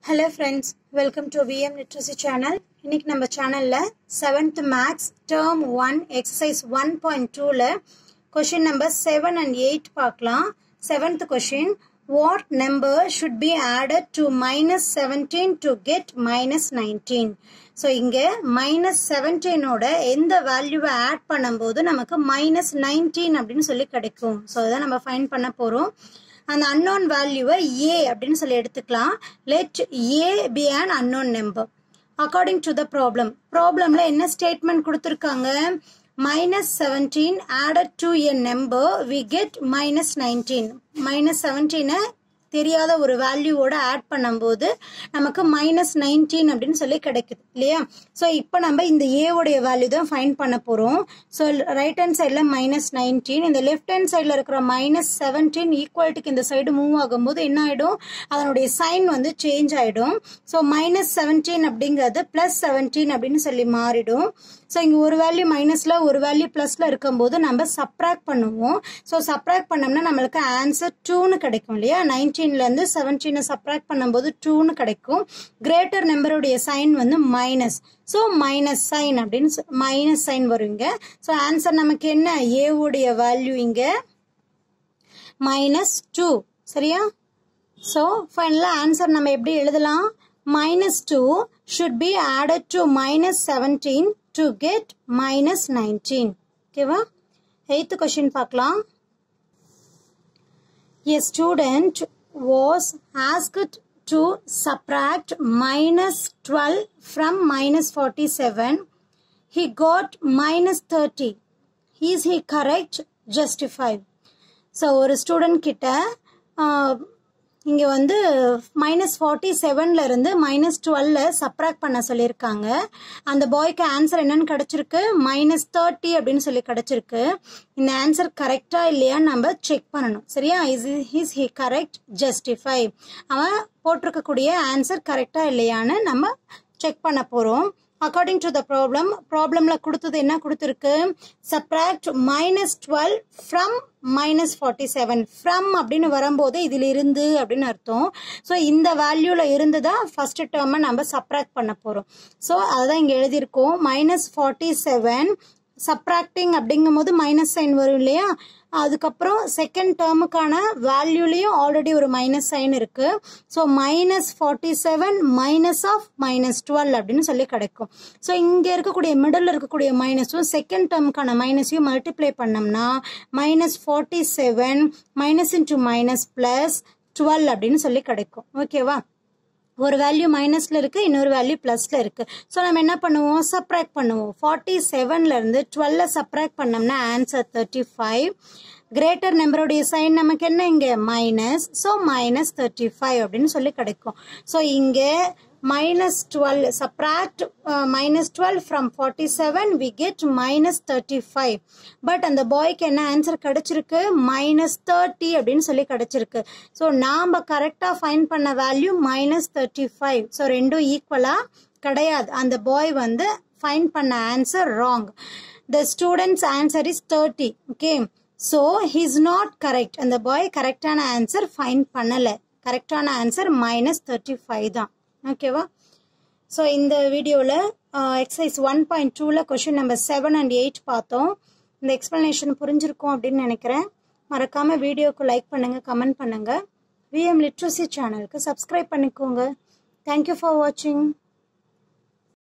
Hello friends welcome to VM literacy channel இன்னைக்கு நம்ம சேனலில் seventh maths term one exercise one point டூவில் question number seven and eight பார்க்கலாம் seventh question what number should be added to minus seventeen to get minus nineteen so இங்கே minus செவன்டீனோட எந்த வேல்யூவை add பண்ணும்போது நமக்கு மைனஸ் நைன்டீன் அப்படின்னு சொல்லி கிடைக்கும் ஸோ அதை நம்ம ஃபைன் பண்ண போகிறோம் அந்த அன்னோன் வேல்யூவை ஏ அப்படின்னு சொல்லி எடுத்துக்கலாம் let a be an unknown number according to the problem ப்ராப்ளம்ல என்ன ஸ்டேட்மெண்ட் கொடுத்துருக்காங்க minus seventeen added to a number we get minus nineteen minus செவன்டீனை தெரியாத ஒரு வேல்யூவோட ஆட் பண்ணும்போது நமக்கு மைனஸ் நைன்டீன் அப்படின்னு சொல்லி கிடைக்குது இல்லையா ஸோ இப்போ நம்ம இந்த ஏவுடைய வேல்யூ தான் ஃபைன் பண்ண போகிறோம் ஸோ ரைட் ஹேண்ட் சைடில் மைனஸ் நைன்டீன் இந்த லெஃப்ட் ஹேண்ட் சைடில் இருக்கிற மைனஸ் செவன்டீன் ஈக்குவாலிட்டிக்கு இந்த சைடு மூவ் ஆகும்போது என்ன ஆகிடும் அதனுடைய சைன் வந்து சேஞ்ச் ஆகிடும் ஸோ மைனஸ் செவன்டீன் அப்படிங்கிறது ப்ளஸ் செவன்டீன் அப்படின்னு சொல்லி மாறிடும் ஸோ இங்கே ஒரு வேல்யூ மைனஸில் ஒரு வேல்யூ ப்ளஸில் இருக்கும்போது நம்ம சப்ராக்ட் பண்ணுவோம் ஸோ சப்ராக்ட் பண்ணோம்னா நம்மளுக்கு ஆன்சர் டூன்னு கிடைக்கும் இல்லையா நைன்டீன்லேருந்து செவன்டீனை சப்ராக்ட் பண்ணும்போது டூன்னு கிடைக்கும் கிரேட்டர் நம்பருடைய சைன் வந்து மைனஸ் ஸோ மைனஸ் சைன் அப்படின்னு மைனஸ் சைன் வருவீங்க ஸோ ஆன்சர் நமக்கு என்ன ஏவுடைய வேல்யூ இங்கே மைனஸ் டூ சரியா ஸோ ஃபைனலாக ஆன்சர் நம்ம எப்படி எழுதலாம் minus two should be added to minus seventeen to get minus nineteen ஓகேவா எய்த்து கொஷின் பார்க்கலாம் A student was asked to subtract minus 12 from minus 47. He got minus 30. Is he correct? Justify. So ஒரு student கிட்ட இங்கே வந்து minus forty செவன்ல இருந்து minus டுவெல்ல subtract பண்ண சொல்லியிருக்காங்க அந்த பாய்க்கு ஆன்சர் என்னன்னு கிடைச்சிருக்கு மைனஸ் தேர்ட்டி அப்படின்னு சொல்லி கிடைச்சிருக்கு இந்த ஆன்சர் கரெக்டா இல்லையான்னு நம்ம செக் பண்ணணும் சரியா is is he correct justify அவன் போட்டிருக்கக்கூடிய ஆன்சர் கரெக்டா இல்லையான்னு நம்ம செக் பண்ண போறோம் அக்கார்டிங் டு த ப்ராப்ளம் ப்ராப்ளம்ல கொடுத்தது என்ன கொடுத்துருக்கு subtract minus twelve from minus forty seven from அப்படின்னு வரும்போது இதில் இருந்து அப்படின்னு அர்த்தம் ஸோ இந்த வேல்யூவில் இருந்து தான் ஃபர்ஸ்ட் டேர்மை நம்ம சப்ராக்ட் பண்ண போகிறோம் ஸோ அதுதான் இங்கே எழுதியிருக்கோம் மைனஸ் ஃபார்ட்டி செவன் சப்ராக்டிங் அப்படிங்கும் போது மைனஸ் சைன் வரும் இல்லையா அதுக்கப்புறம் செகண்ட் டேர்முக்கான வேல்யூலேயும் ஆல்ரெடி ஒரு மைனஸ் சைன் இருக்கு so minus forty seven minus of minus twelve அப்படின்னு சொல்லி கிடைக்கும் ஸோ இங்கே இருக்கக்கூடிய மிடில் இருக்கக்கூடிய மைனஸும் செகண்ட் டேர்முக்கான மைனஸையும் மல்டிப்ளை பண்ணோம்னா minus forty seven minus into minus plus twelve அப்படின்னு சொல்லி கிடைக்கும் ஓகேவா ஒரு வேல்யூ மைனஸ்ல இருக்கு இன்னொரு வேல்யூ பிளஸ்ல இருக்கு ஸோ நம்ம என்ன பண்ணுவோம் சப்ராக்ட் பண்ணுவோம் ஃபார்ட்டி செவன்ல இருந்து டுவெல்ல சப்ராக்ட் பண்ணோம்னா ஆன்சர் தேர்ட்டி ஃபைவ் கிரேட்டர் நம்பருடைய சைன் நமக்கு என்ன இங்க minus so minus thirty five அப்படின்னு சொல்லி கிடைக்கும் ஸோ இங்க minus twelve subtract minus twelve from forty seven we get minus thirty five but அந்த பாய்க்கு என்ன ஆன்சர் கிடைச்சிருக்கு மைனஸ் தேர்ட்டி அப்படின்னு சொல்லி கிடைச்சிருக்கு ஸோ நாம் கரெக்டாக ஃபைன் பண்ண value minus thirty five so ரெண்டும் ஈக்குவலாக கிடையாது அந்த பாய் வந்து ஃபைன் பண்ண answer wrong the students answer is thirty okay so he's not correct அந்த பாய் கரெக்டான ஆன்சர் ஃபைன் பண்ணலை கரெக்டான ஆன்சர் மைனஸ் தேர்ட்டி ஃபைவ் தான் ஓகேவா ஸோ இந்த வீடியோவில் எக்ஸசைஸ் ஒன் பாயிண்ட் டூவில் question number seven and eight பார்த்தோம் இந்த எக்ஸ்ப்ளனேஷன் புரிஞ்சிருக்கும் அப்படின்னு நினைக்கிறேன் மறக்காமல் வீடியோக்கு லைக் பண்ணுங்கள் கமெண்ட் பண்ணுங்கள் விஎம் லிட்ரஸி சேனலுக்கு சப்ஸ்கிரைப் பண்ணிக்கோங்க தேங்க்யூ ஃபார் வாட்சிங்